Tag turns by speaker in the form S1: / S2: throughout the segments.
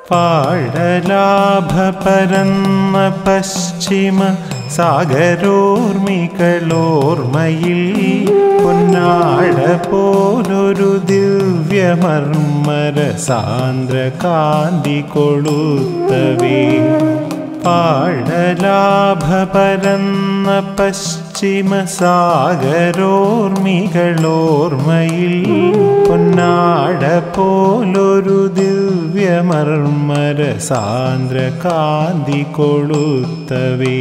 S1: പാഴലാഭ പരന്ന പശ്ചിമ സാഗരോർമികളോർമ്മയിൽ പൊന്നാട പോലൊരു ദിവ്യമർമ്മര സാന്ദ്ര കാന്തി കൊളുത്തവേ പാഴലാഭ പരന്ന പശ്ചിമ സാഗരോർമികളോർമ്മയിൽ പൊന്നാട പോലൊരു ദിവ്യമർമ്മര സാന്ദ്ര കാന്തി കൊളുത്തവേ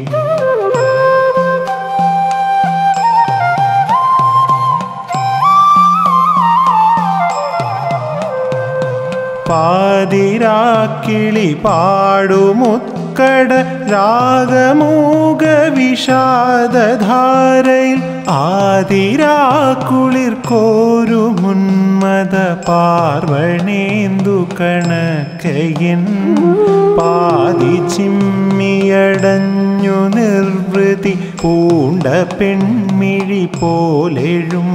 S1: പാതിരാക്കിളി പാടുമുത്കട രാഗമൂക വിഷാദധാരയിൽ ആതിരാക്കുളിർ കോരു മുന്മത പാർവണേന്ദു കണക്കയൻ പാതി ചിമ്മിയടഞ്ഞു നിർവൃതി പൂണ്ട പെൺമിഴി പോലെഴും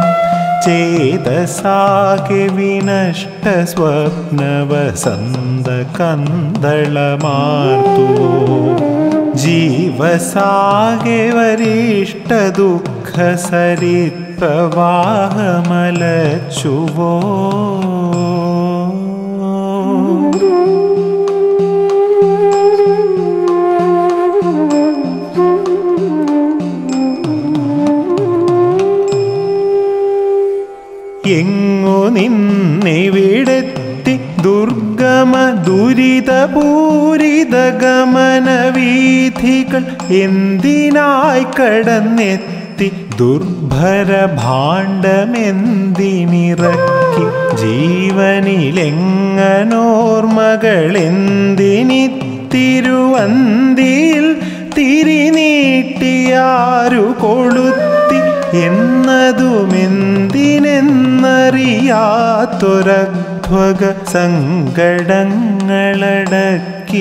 S1: ചേതസാകെ വിനഷ്ട സ്വപ്നവസന്ത കന്ദളമാർത്തു ജീവസാകെ വരിഷ്ട ദുഃഖ സരിത്വവാഹമലച്ചുവോ എങ്ങു നിന്നിവിടെത്തി ദുർഗമ ദുരിതപൂരിത ഗമന വീഥികൾ എന്തിനായി കടന്നെത്തി ദുർഭര ഭാണ്ഡമെന്തിനിറക്കി ജീവനിലെങ്ങനോർമകളെന്തിനിത്തിരുവന്തിയിൽ തിരിനീട്ടിയാരു കൊളുത്തി എന്നതുമെന്തിനെന്നറിയാത്തൊരധ്വക സങ്കടങ്ങളടക്കി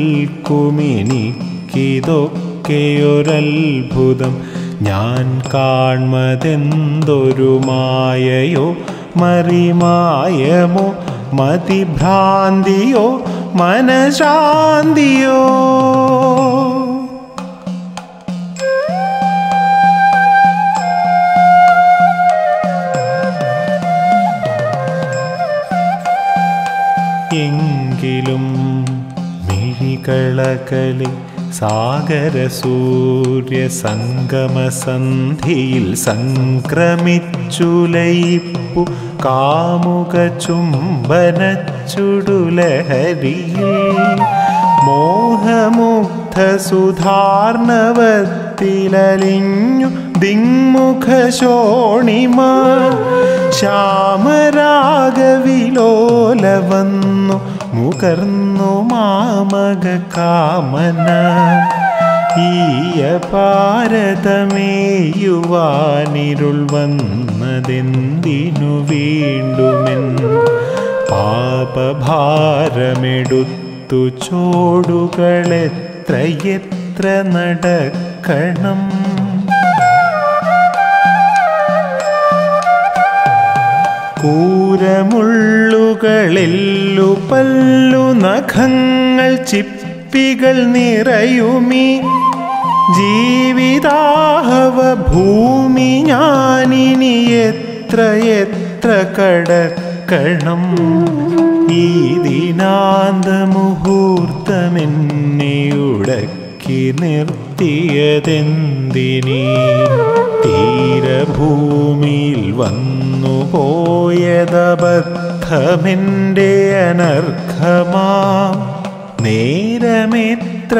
S1: നിൽക്കുമെനിക്കിതൊക്കെയൊരത്ഭുതം ഞാൻ കാൺമതെന്തൊരു മായയോ മറിമായമോ മതിഭ്രാന്തിയോ മനശാന്തിയോ എങ്കിലും മിഴികളകലെ സാഗര സൂര്യ സംഗമസന്ധിയിൽ സംക്രമിച്ചുലയിപ്പു കാമുക ചുംബന ചുടുലഹരിയിൽ മോഹമുഗ്ധ സുധാർണവത്തിലലിഞ്ഞു ദിങ്മുഖ ശോണിമ ശ്യാമരാഗവിലോല വന്നു മുകർന്നു മാമക കാമന ഈയ പാരതമേയുവാനിരുൾ വന്നതെന്തിനു വീണ്ടുമെൻ പാപഭാരമെടുത്തു ചോടുകളെത്രയെത്ര നടക്കണം കൂരമുള്ളുകളെല്ലു പല്ലു നഖങ്ങൾ ചിപ്പികൾ നിറയുമീ ജീവിതാഹവ ഭൂമി ഞാനിനി എത്ര എത്ര കടക്കണം ഈ ദിനാന്ത മുഹൂർത്തമെന്നെ ഉടക്കി നിർത്തിയതെന്തിനീ തീരഭൂമിയിൽ വന്നു പോയതബദ്ധമെൻ്റെ അനർഘമാം നേരമെത്ര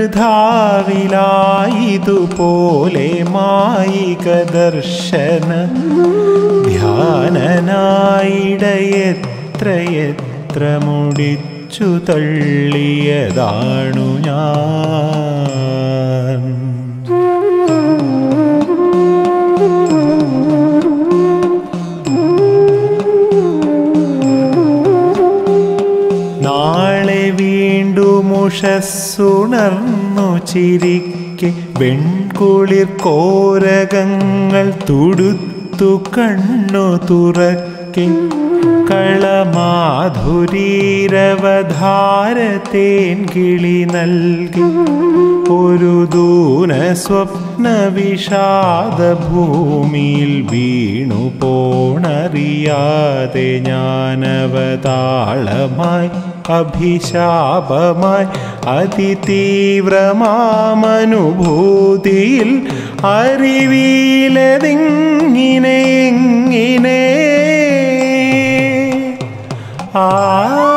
S1: വൃഥാവിലായതുപോലെ മായിക ദർശന ധ്യാനനായിടയെത്ര എത്ര മുടിച്ചു തള്ളിയതാണു ഞാൻ നാളെ വീണ്ടും ഉഷസ്സുണർന്നു ചിരിക്കെ വെൺകുളിർ കോരകങ്ങൾ തുടുത്തു കണ്ണു തുറക്കെ കളമാധുരീരവധാരത്തേൻ കിളി നൽകി ഒരു ദൂന സ്വപ്ന വിഷാദ ഭൂമിയിൽ വീണു പോണറിയാതെ ഞാനവതാളമായി അഭിശാപമായി അതിതീവ്രമാമനുഭൂതിയിൽ അറിവിലതിങ്ങിനെ എങ്ങിനെ ആ